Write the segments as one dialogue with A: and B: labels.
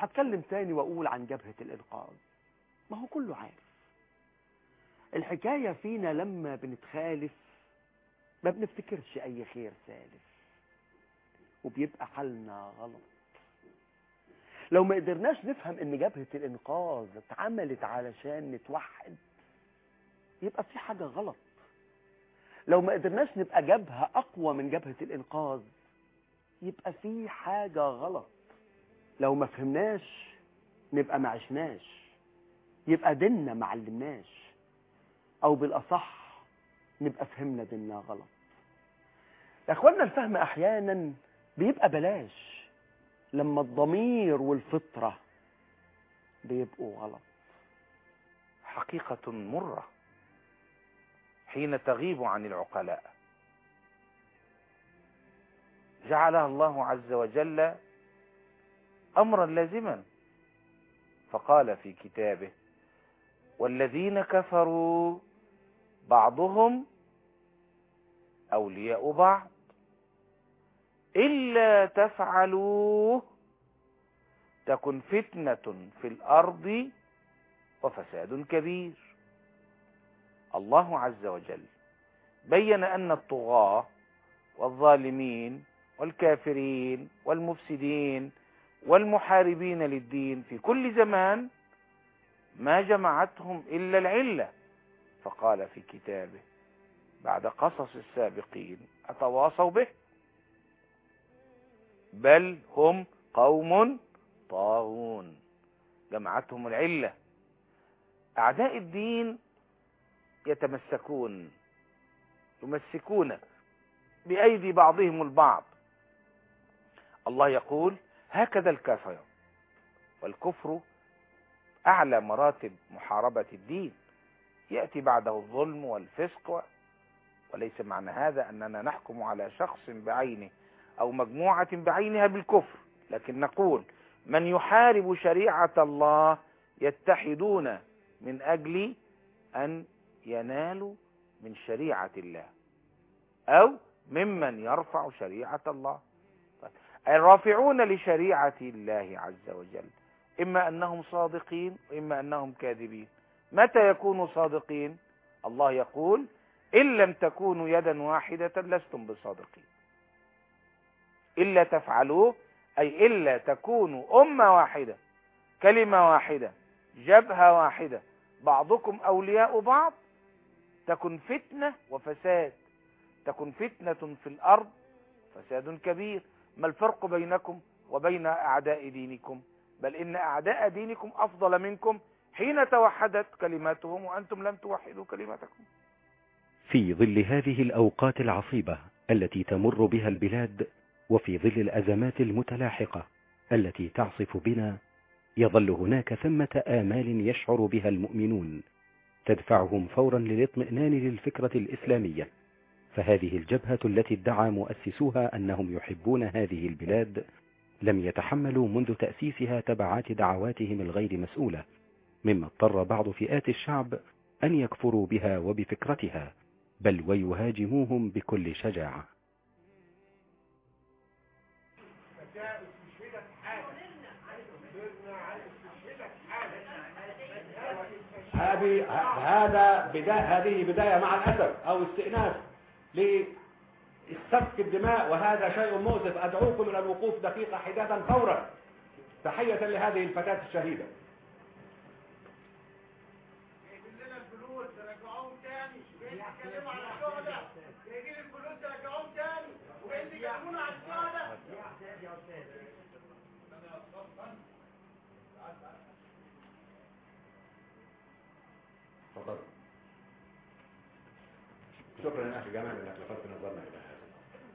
A: مش هتكلم تاني واقول عن جبهة الانقاذ ما هو كله عارف الحكاية فينا لما بنتخالف ما بنفتكرش اي خير سالف وبيبقى حالنا غلط لو ما قدرناش نفهم ان جبهة الانقاذ اتعملت علشان نتوحد يبقى في حاجة غلط لو ما قدرناش نبقى جبهة اقوى من جبهة الانقاذ يبقى في حاجة غلط لو ما فهمناش نبقى ما عشناش يبقى ديننا ما علمناش او بالاصح نبقى فهمنا ديننا غلط يا اخوانا الفهم احيانا بيبقى بلاش لما الضمير والفطرة بيبقوا غلط
B: حقيقة مرة حين تغيب عن العقلاء جعلها الله عز وجل أمرا لازما فقال في كتابه والذين كفروا بعضهم أولياء بعض إلا تفعلوه تكن فتنة في الأرض وفساد كبير الله عز وجل بين أن الطغاة والظالمين والكافرين والمفسدين والمحاربين للدين في كل زمان ما جمعتهم إلا العلة فقال في كتابه بعد قصص السابقين أتواصوا به بل هم قوم طاغون جمعتهم العلة أعداء الدين يتمسكون يمسكون بأيدي بعضهم البعض الله يقول هكذا الكافر والكفر أعلى مراتب محاربة الدين يأتي بعده الظلم والفسق وليس معنى هذا أننا نحكم على شخص بعينه أو مجموعة بعينها بالكفر لكن نقول من يحارب شريعة الله يتحدون من أجل أن ينالوا من شريعة الله أو ممن يرفع شريعة الله الرافعون لشريعة الله عز وجل إما أنهم صادقين وإما أنهم كاذبين متى يكونوا صادقين الله يقول إن لم تكونوا يدا واحدة لستم بصادقين إلا تفعلوه أي إلا تكونوا أمة واحدة كلمة واحدة جبهة واحدة بعضكم أولياء بعض تكن فتنة وفساد تكن فتنة في الأرض فساد كبير ما الفرق بينكم وبين أعداء دينكم بل إن أعداء دينكم أفضل منكم حين توحدت كلماتهم وأنتم لم توحدوا كلماتكم
C: في ظل هذه الأوقات العصيبة التي تمر بها البلاد وفي ظل الأزمات المتلاحقة التي تعصف بنا يظل هناك ثمة آمال يشعر بها المؤمنون تدفعهم فورا للاطمئنان للفكرة الإسلامية فهذه الجبهة التي ادعى مؤسسوها أنهم يحبون هذه البلاد لم يتحملوا منذ تأسيسها تبعات دعواتهم الغير مسؤولة مما اضطر بعض فئات الشعب أن يكفروا بها وبفكرتها بل ويهاجموهم بكل شجاعة
D: هذه هذا بداية هذه بداية مع الأسف أو استئناف لسفك الدماء وهذا شيء مؤسف أدعوكم إلى الوقوف دقيقة حدادا فورا تحية لهذه الفتاة الشهيدة تفضل شكرا يا اخي جمال انك لفتت نظرنا الى هذا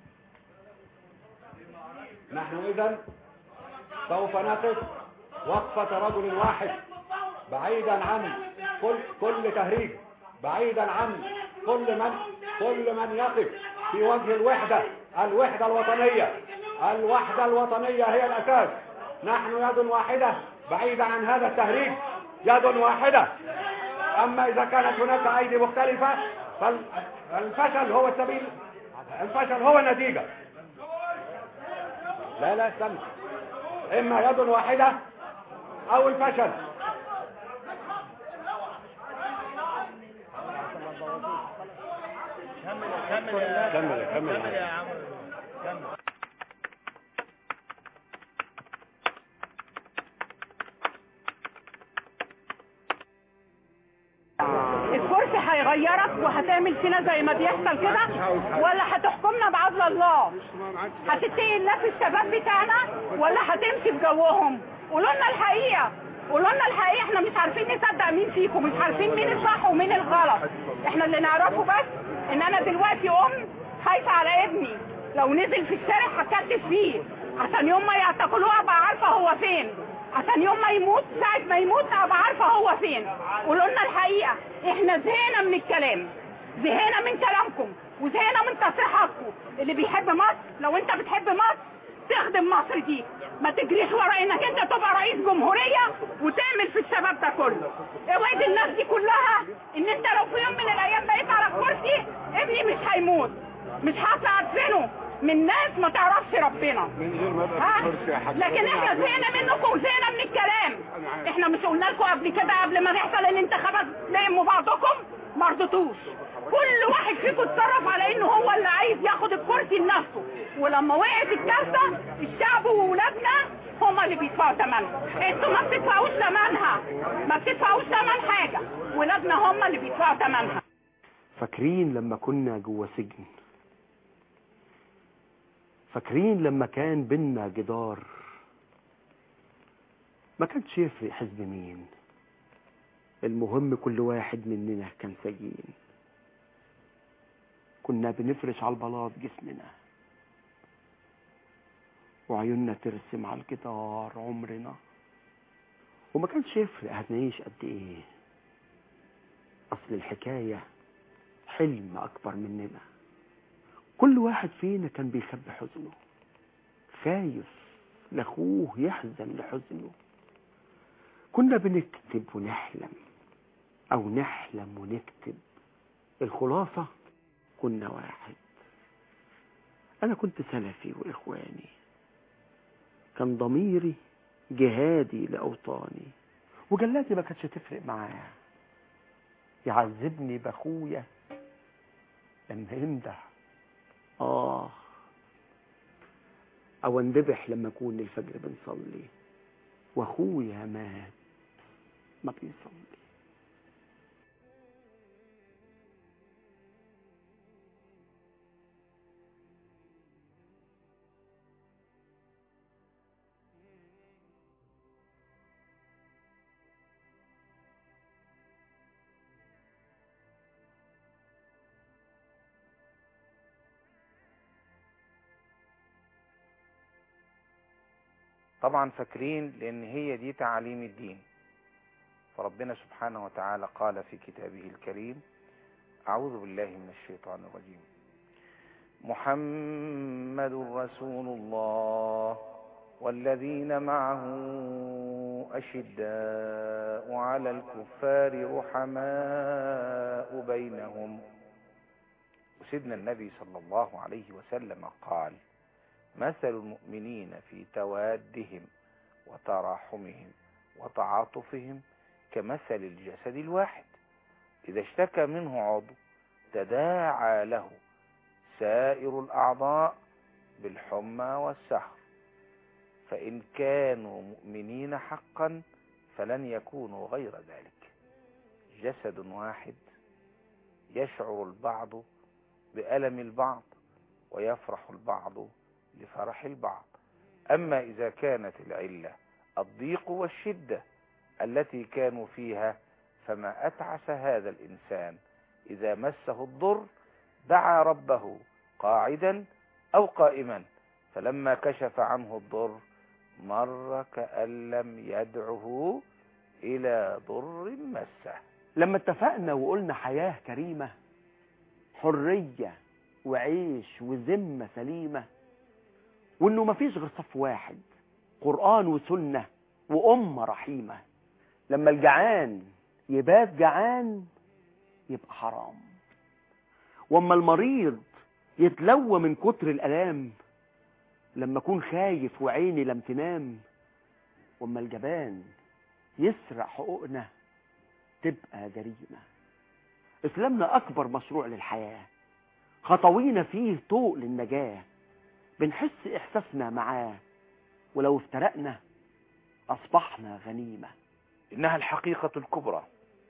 D: نحن اذا سوف نقف وقفة رجل واحد بعيدا عن كل كل تهريج بعيدا عن كل من كل من يقف في وجه الوحدة الوحدة الوطنية الوحدة الوطنية هي الأساس نحن يد واحدة بعيدا عن هذا التهريج يد واحدة أما إذا كانت هناك أيدي مختلفة فالفشل هو السبيل الفشل هو النتيجة لا لا استنى إما يد واحدة او الفشل
E: كمل كمل
F: الكرسي هيغيرك وهتعمل فينا زي ما بيحصل كده ولا هتحكمنا بعدل الله هتتقي الله في الشباب بتاعنا ولا هتمشي في جوهم قولوا لنا الحقيقه قولوا لنا الحقيقه احنا مش عارفين نصدق مين فيكم مش عارفين مين الصح ومين الغلط احنا اللي نعرفه بس ان انا دلوقتي ام خايفه على ابني لو نزل في الشارع هكتف فيه عشان يوم ما يعتقلوه ابقى عارفه هو فين عشان يوم ما يموت ساعة ما يموت ابقى عارفة هو فين قولوا لنا الحقيقة احنا زهقنا من الكلام زهقنا من كلامكم وزهقنا من تصريحاتكم اللي بيحب مصر لو انت بتحب مصر تخدم مصر دي ما تجريش ورا انك انت تبقى رئيس جمهورية وتعمل في الشباب ده كله اوعد الناس دي كلها ان انت لو في يوم من الايام بقيت على الكرسي ابني مش هيموت مش هطلع ادفنه من ناس ما تعرفش ربنا
E: من غير ما ابقى
F: ها؟
E: في الكرسي يا حاج
F: لكن احنا زهقنا منكم وزهقنا من الكلام احنا مش قلنا لكم قبل كده قبل ما يحصل الانتخابات لموا بعضكم ما رضيتوش كل واحد فيكم اتصرف على انه هو اللي عايز ياخد الكرسي لنفسه ولما وقعت الكارثه الشعب وولادنا هما اللي بيدفعوا ثمنها انتوا ما بتدفعوش ثمنها ما بتدفعوش ثمن حاجه ولادنا هما اللي بيدفعوا ثمنها
A: فاكرين لما كنا جوه سجن فاكرين لما كان بينا جدار ما كانش يفرق حزب مين المهم كل واحد مننا كان سجين كنا بنفرش على البلاط جسمنا وعيوننا ترسم على الجدار عمرنا وما كانش يفرق هنعيش قد ايه اصل الحكاية حلم اكبر مننا كل واحد فينا كان بيخبي حزنه خايف لاخوه يحزن لحزنه كنا بنكتب ونحلم او نحلم ونكتب الخلاصة كنا واحد انا كنت سلفي واخواني كان ضميري جهادي لاوطاني وجلاتي ما كانتش تفرق معاه يعذبني باخويا لما يمدح آه أو اندبح لما أكون الفجر بنصلي وأخويا مات ما بيصلي
B: طبعا فاكرين لان هي دي تعاليم الدين فربنا سبحانه وتعالى قال في كتابه الكريم اعوذ بالله من الشيطان الرجيم محمد رسول الله والذين معه اشداء على الكفار رحماء بينهم وسيدنا النبي صلى الله عليه وسلم قال مثل المؤمنين في توادهم وتراحمهم وتعاطفهم كمثل الجسد الواحد إذا اشتكى منه عضو تداعى له سائر الأعضاء بالحمى والسهر فإن كانوا مؤمنين حقا فلن يكونوا غير ذلك جسد واحد يشعر البعض بألم البعض ويفرح البعض لفرح البعض أما إذا كانت العلة الضيق والشدة التي كانوا فيها فما أتعس هذا الإنسان إذا مسه الضر دعا ربه قاعدا أو قائما فلما كشف عنه الضر مر كأن لم يدعه إلى ضر مسه
A: لما اتفقنا وقلنا حياة كريمة حرية وعيش وذمة سليمة وانه مفيش غير صف واحد قرآن وسنة وأمة رحيمة لما الجعان يبات جعان يبقى حرام واما المريض يتلوى من كتر الالام لما اكون خايف وعيني لم تنام واما الجبان يسرق حقوقنا تبقى جريمة إسلامنا أكبر مشروع للحياة خطوينا فيه طوق للنجاة بنحس إحساسنا معاه ولو افترقنا أصبحنا غنيمة
B: إنها الحقيقة الكبرى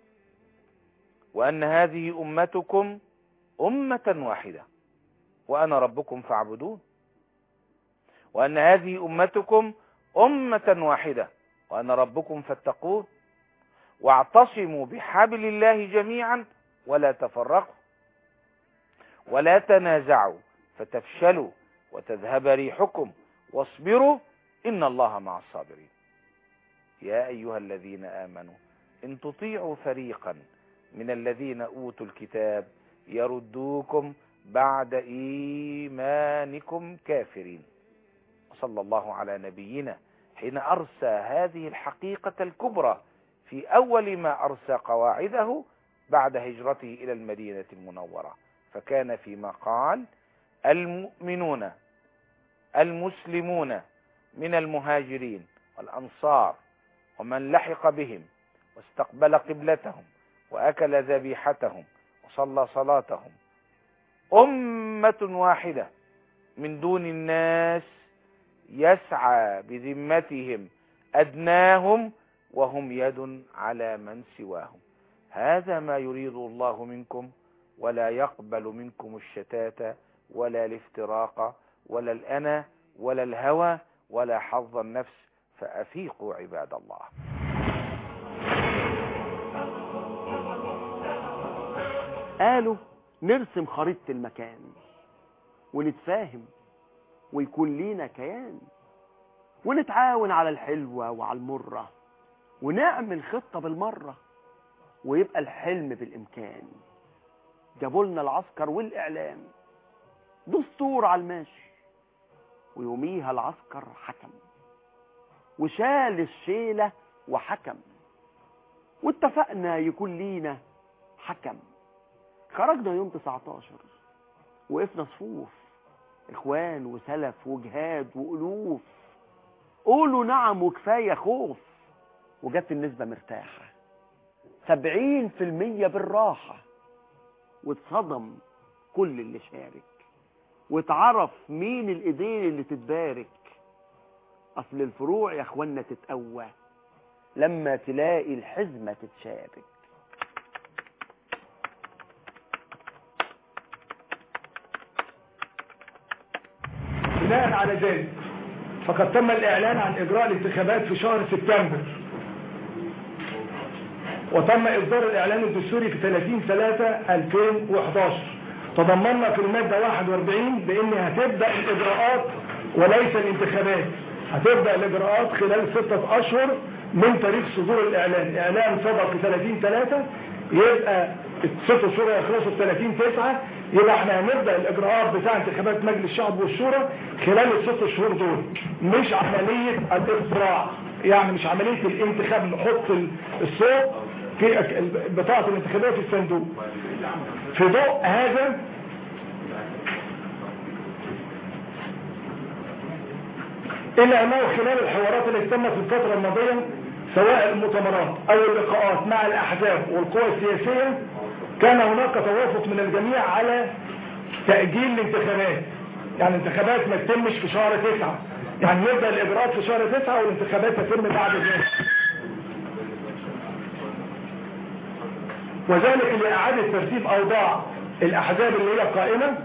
B: وأن هذه أمتكم أمة واحدة وأنا ربكم فاعبدون وأن هذه أمتكم أمة واحدة وأنا ربكم فاتقون واعتصموا بحبل الله جميعا ولا تفرقوا ولا تنازعوا فتفشلوا وتذهب ريحكم واصبروا إن الله مع الصابرين يا أيها الذين آمنوا إن تطيعوا فريقا من الذين أوتوا الكتاب يردوكم بعد إيمانكم كافرين صلى الله على نبينا حين أرسى هذه الحقيقة الكبرى في أول ما أرسى قواعده بعد هجرته إلى المدينة المنورة فكان فيما قال المؤمنون المسلمون من المهاجرين والأنصار ومن لحق بهم واستقبل قبلتهم وأكل ذبيحتهم وصلى صلاتهم أمة واحدة من دون الناس يسعى بذمتهم أدناهم وهم يد على من سواهم هذا ما يريد الله منكم ولا يقبل منكم الشتات ولا الافتراق ولا الأنا ولا الهوى ولا حظ النفس فأفيقوا عباد الله
A: قالوا نرسم خريطة المكان ونتفاهم ويكون لينا كيان ونتعاون على الحلوة وعلى المرة ونعمل خطة بالمرة ويبقى الحلم بالإمكان جابوا لنا العسكر والإعلام دستور على الماشي ويوميها العسكر حكم وشال الشيلة وحكم واتفقنا يكون لينا حكم خرجنا يوم 19 وقفنا صفوف اخوان وسلف وجهاد والوف قولوا نعم وكفايه خوف وجت النسبه مرتاحه سبعين في المية بالراحة واتصدم كل اللي شارك واتعرف مين الايدين اللي تتبارك اصل الفروع يا اخوانا تتقوى لما تلاقي الحزمة تتشابك
G: بناء على ذلك فقد تم الإعلان عن إجراء الانتخابات في شهر سبتمبر وتم إصدار الإعلان الدستوري في 30 3 2011 تضمننا في المادة 41 بأن هتبدأ الإجراءات وليس الانتخابات هتبدأ الإجراءات خلال ستة أشهر من تاريخ صدور الإعلان الإعلان صدر في 30 3 يبقى الست شهور يخلصوا في 30 9 يبقى احنا هنبدا الاجراءات بتاع انتخابات مجلس الشعب والشورى خلال الست شهور دول مش عمليه الاقتراع يعني مش عمليه الانتخاب نحط الصوت في بطاقه الانتخابيه في الصندوق في ضوء هذا الا انه خلال الحوارات التي تمت في الفتره الماضيه سواء المؤتمرات او اللقاءات مع الاحزاب والقوى السياسيه كان هناك توافق من الجميع على تأجيل الانتخابات يعني الانتخابات ما تتمش في شهر تسعة يعني نبدأ الإجراءات في شهر تسعة والانتخابات تتم بعد ذلك وذلك لإعادة ترتيب أوضاع الأحزاب اللي هي قائمة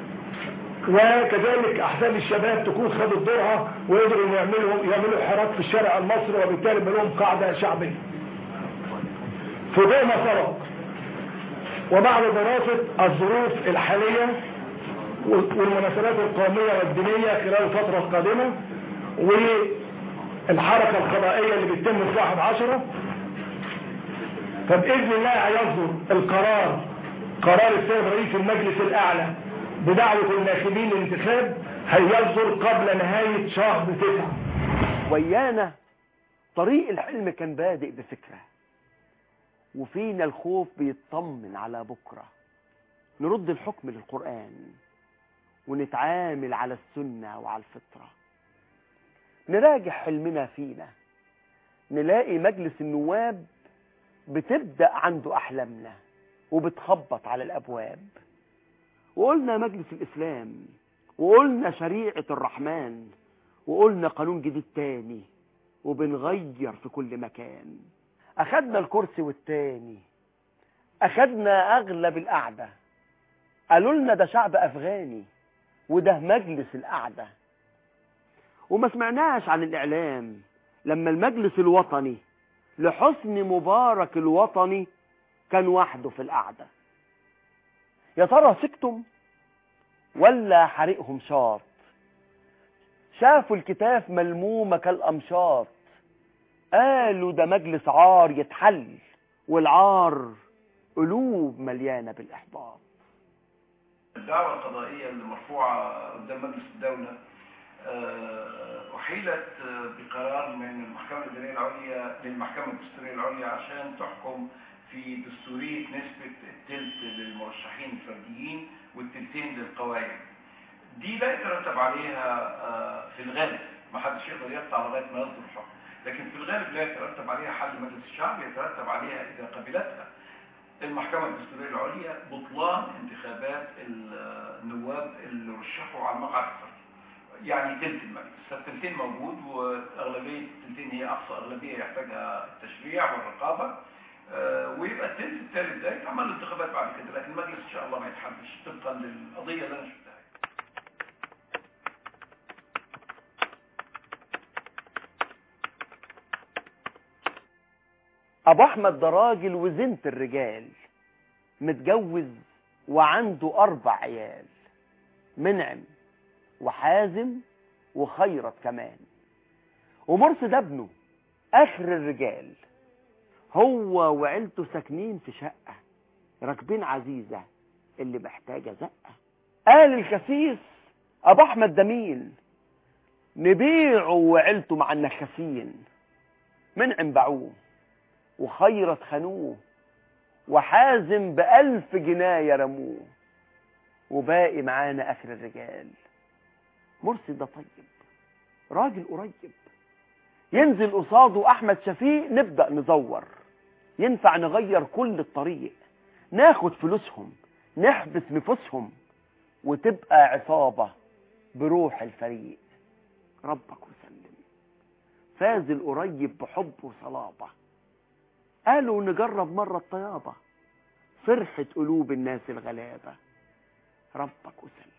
G: وكذلك أحزاب الشباب تكون خدت دورها ويقدروا يعملوا يعملوا حراك في الشارع المصري وبالتالي لهم قاعدة شعبية في ضوء ما سبق وبعد دراسة الظروف الحالية والمناسبات القومية والدينية خلال الفترة القادمة والحركة القضائية اللي بتتم في واحد عشرة فبإذن الله هيصدر القرار قرار السيد رئيس المجلس الأعلى بدعوة الناخبين للانتخاب هيصدر قبل نهاية شهر تسعة
A: ويانا طريق الحلم كان بادئ بفكره وفينا الخوف بيطمن على بكرة نرد الحكم للقرآن ونتعامل على السنة وعلى الفطرة نراجع حلمنا فينا نلاقي مجلس النواب بتبدأ عنده أحلامنا وبتخبط على الأبواب وقلنا مجلس الإسلام وقلنا شريعة الرحمن وقلنا قانون جديد تاني وبنغير في كل مكان أخدنا الكرسي والتاني أخدنا أغلب القعدة قالوا لنا ده شعب أفغاني وده مجلس القعدة وما سمعناش عن الإعلام لما المجلس الوطني لحسن مبارك الوطني كان وحده في القعدة يا ترى سكتم ولا حريقهم شاط شافوا الكتاف ملمومة كالأمشاط قالوا ده مجلس عار يتحل والعار قلوب مليانة بالإحباط
H: الدعوة القضائية اللي مرفوعة قدام مجلس الدولة آه، أحيلت آه، بقرار من المحكمة الإدارية العليا للمحكمة الدستورية العليا عشان تحكم في دستورية نسبة التلت للمرشحين الفرديين والتلتين للقوائم دي لا يترتب عليها آه، في الغالب ما حدش يقدر يقطع لغاية ما يصدر الحكم لكن في الغالب لا يترتب عليها حل مجلس الشعب يترتب عليها إذا قبلتها المحكمة الدستورية العليا بطلان انتخابات النواب اللي رشحوا على المقعد الفردي يعني تلت المجلس فالتلتين موجود واغلبيه التلتين هي اقصى اغلبيه يحتاجها التشريع والرقابه آه، ويبقى التلت الثالث ده يتعمل له انتخابات بعد كده لكن المجلس ان شاء الله ما يتحدش طبقا للقضيه اللي انا شفتها
A: أبو أحمد ده راجل وزنة الرجال متجوز وعنده أربع عيال منعم وحازم وخيرت كمان ومرسي ده ابنه آخر الرجال هو وعيلته ساكنين في شقة راكبين عزيزة اللي محتاجة زقة قال الخسيس أبو أحمد ده مين نبيعه وعيلته مع النخاسين منعم باعوه وخيرت خانوه وحازم بألف جناية رموه وباقي معانا آخر الرجال مرسي ده طيب راجل قريب ينزل قصاده أحمد شفيق نبدأ نزور ينفع نغير كل الطريق ناخد فلوسهم نحبس نفوسهم وتبقى عصابة بروح الفريق ربك وسلم فاز القريب بحب وصلابة قالوا نجرب مرة الطيابة فرحة قلوب الناس الغلابة ربك وسلم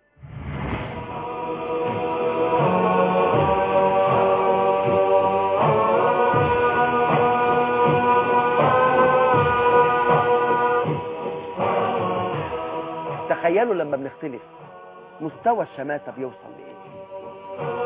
A: تخيلوا لما بنختلف مستوى الشماتة بيوصل لإيه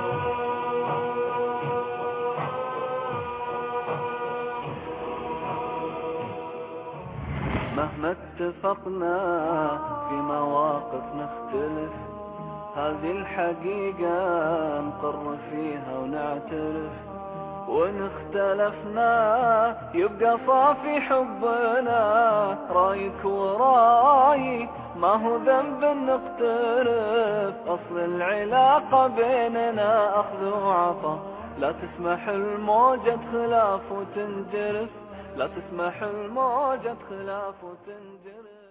I: مهما اتفقنا في مواقف نختلف هذه الحقيقة نقر فيها ونعترف وإن اختلفنا يبقى صافي حبنا رايك وراي ما هو ذنب نقترف أصل العلاقة بيننا أخذ وعطا لا تسمح الموجة خلاف وتنجرف لا تسمح الموجة خلاف وتنجرف